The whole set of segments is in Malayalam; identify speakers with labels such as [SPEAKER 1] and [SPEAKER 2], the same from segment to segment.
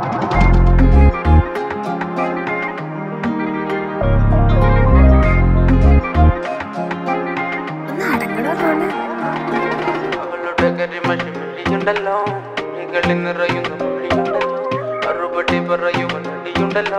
[SPEAKER 1] ഒന്ന് അടങ്ങടോ തോന്നുന്നു
[SPEAKER 2] അവളുടെ കരിമഷി മിഴിയുണ്ടല്ലോ മിഴികളിൽ നിറയുന്ന മൊഴിയുണ്ടല്ലോ മറുപടി പറയുവാൻ മടിയുണ്ടല്ലോ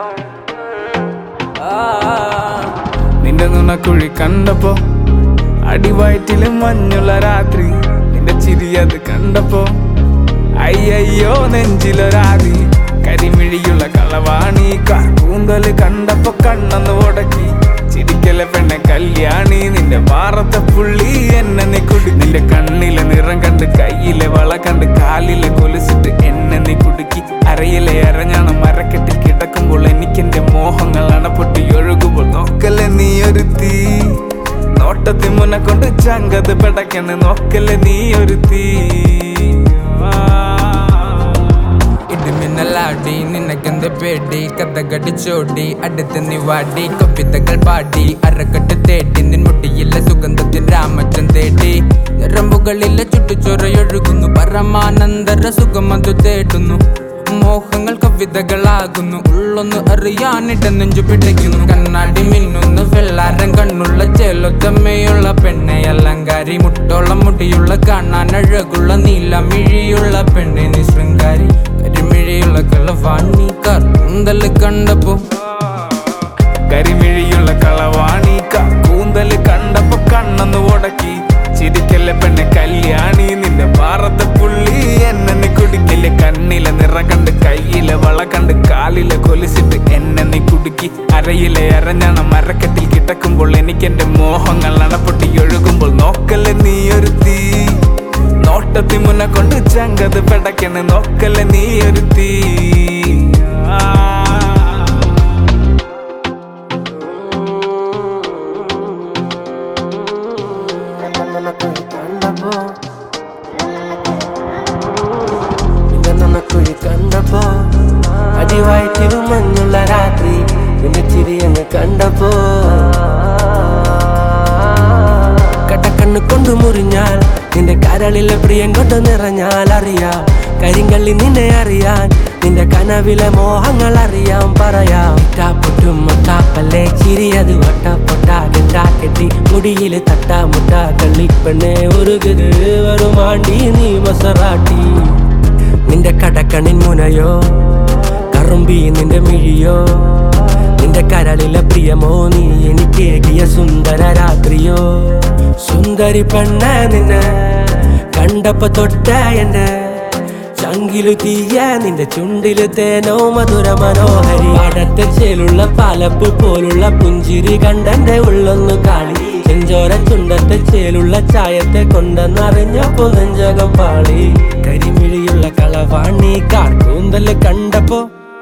[SPEAKER 3] നിന്റെ നുണക്കുഴി കണ്ടപ്പോ അടിവയറ്റില് മഞ്ഞുള്ള രാത്രി നിന്റെ ചിരി അത് കണ്ടപ്പോ അയ്യയ്യോ നെഞ്ചിലൊരാതി കരിമിഴിയുള്ള കളവാണി കൂന്തല് കണ്ടപ്പോ കണ്ണന്ന് ഉടക്കി ചിരിക്കലെ പെണ്ണെ കല്യാണി നിന്റെ മാറത്തെ പുള്ളി എന്നെ നീ കുടി നിന്റെ കണ്ണിലെ നിറം കണ്ട് കയ്യിലെ വള കണ്ട് കാലിലെ കൊലുസിട്ട് എന്നെ നീ കുടുക്കി അരയിലെ അരഞ്ഞാണ് മരക്കെട്ടിൽ കിടക്കുമ്പോൾ എനിക്കെന്റെ മോഹങ്ങൾ അണപ്പൊട്ടി ഒഴുകുമ്പോൾ നോക്കല്ലേ നീ ഒരു തീ നോട്ടത്തി മുന്നെ കൊണ്ട് ചങ്കത് പെടക്കണ് നോക്കല്ലേ നീ ഒരു തീ
[SPEAKER 4] ഇടിമിന്നലാടി നിനക്കെന്ത് പേടി കഥകടിച്ചോടി അടുത്ത് നീ വാടി കവിതകൾ പാടി അരക്കെട്ട് തേടി നിൻ മുടിയിലെ സുഗന്ധത്തിൻ രാമച്ചൻ തേടി ഞരമ്പുകളിലെ ചുട്ടുചൊറയൊഴുകുന്നു പരമാനന്ദര സുഖമതു തേടുന്നു മോഹങ്ങൾ കവിതകളാകുന്നു ഉള്ളൊന്ന് അറിയാനിട്ട് നെഞ്ചു പിടിക്കുന്നു കണ്ണാടി മിന്നുന്നു വെള്ളാരം കണ്ണുള്ള ചേലൊത്തമ്മയുള്ള പെണ്ണെ അലങ്കാരി മുട്ടോളം മുടിയുള്ള കാണാൻ അഴകുള്ള നീലമിഴിയുള്ള പെണ്ണെ നീ ശൃംഗാരി കരിമിഴിയുള്ള കളവാണി കറുന്തല് കണ്ടപ്പോ
[SPEAKER 3] കരിമിഴിയുള്ള കളവാണി കൂന്തല് കണ്ടപ്പോ കണ്ണന്ന് ഉടക്കി ചിരിക്കല്ലേ പെണ്ണെ കല്യാണി നിന്റെ പാറത്തെ പുള്ളി എന്നെ നീ കുടിക്കില്ലേ കണ്ണിലെ നിറം കണ്ട് കയ്യിലെ വള കണ്ട് കാലിലെ കൊലിച്ചിട്ട് എന്നെ നീ കുടുക്കി അരയിലെ അരഞ്ഞാണ് മരക്കെട്ടിൽ കിടക്കുമ്പോൾ എനിക്കെന്റെ മോഹങ്ങൾ അണപ്പൊട്ടി ഒഴുകുമ്പോൾ നോക്കല്ലേ നീ ഒരു തീ നോട്ടത്തി മുന്നെ കൊണ്ട് ചങ്കത് പെടക്കണ് നോക്കല്ലേ നീ ഒരു തീ ആ
[SPEAKER 5] നിന്നെ നമുക്കൊഴി കണ്ടപ്പോ അടിവായിട്ടിരു മഞ്ഞുള്ള രാത്രി നിന്റെ ചിരി അങ്ങ് കണ്ടപ്പോ കടക്കണ്ണ് കൊണ്ടു മുറിഞ്ഞാൽ നിന്റെ കരളിലെ പ്രിയം കൊണ്ട് നിറഞ്ഞാൽ അറിയാം കരിങ്കള്ളി നിന്നെ അറിയാൻ നിന്റെ കനവിലെ മോഹങ്ങൾ അറിയാം പറയാം പൊട്ടും മുട്ടാപ്പല്ലേ ചിരിയത് വട്ടപ്പൊട്ടാകെട്ടാ കെട്ടി മുടിയില് തട്ടാ മുട്ടാ കള്ളിപ്പെണ്ണെ ഉരുകുത് വരുമാണ്ടി നീ മസറാട്ടി നിന്റെ കടക്കണിൻ മുനയോ കറുമ്പി നിന്റെ മിഴിയോ നിന്റെ കരളിലെ പ്രിയമോ നീ എനിക്കേകിയ സുന്ദര രാത്രിയോ സുന്ദരി പെണ്ണ നിന്നെ കണ്ടപ്പോ തൊട്ട എന്നെ ചങ്കിലു തീയ നിന്റെ ചുണ്ടില് തേനോ മധുര മനോഹരി പാടത്തെ ചേലുള്ള പാലപ്പ് പോലുള്ള പുഞ്ചിരി കണ്ടെന്റെ ഉള്ളൊന്നു കാളി ചെഞ്ചോര ചുണ്ടത്തെ ചേലുള്ള ചായത്തെ കൊണ്ടെന്നറിഞ്ഞപ്പോ നെഞ്ചകം പാളി കരിമിഴിയുള്ള കളവാണി കാർക്കൂന്തല് കണ്ടപ്പോ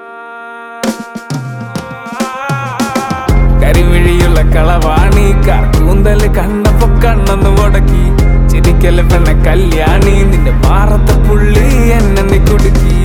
[SPEAKER 3] കരിമിഴിയുള്ള കളവാണി കൂന്തല് കണ്ടപ്പോ കണ്ണന്ന് ഉടക്കി ചിരിക്കല് പെണ്ണ കല്യാണി നിന്റെ മാറത്തെ പുള്ളി എന്നെ നീ കുടുക്കി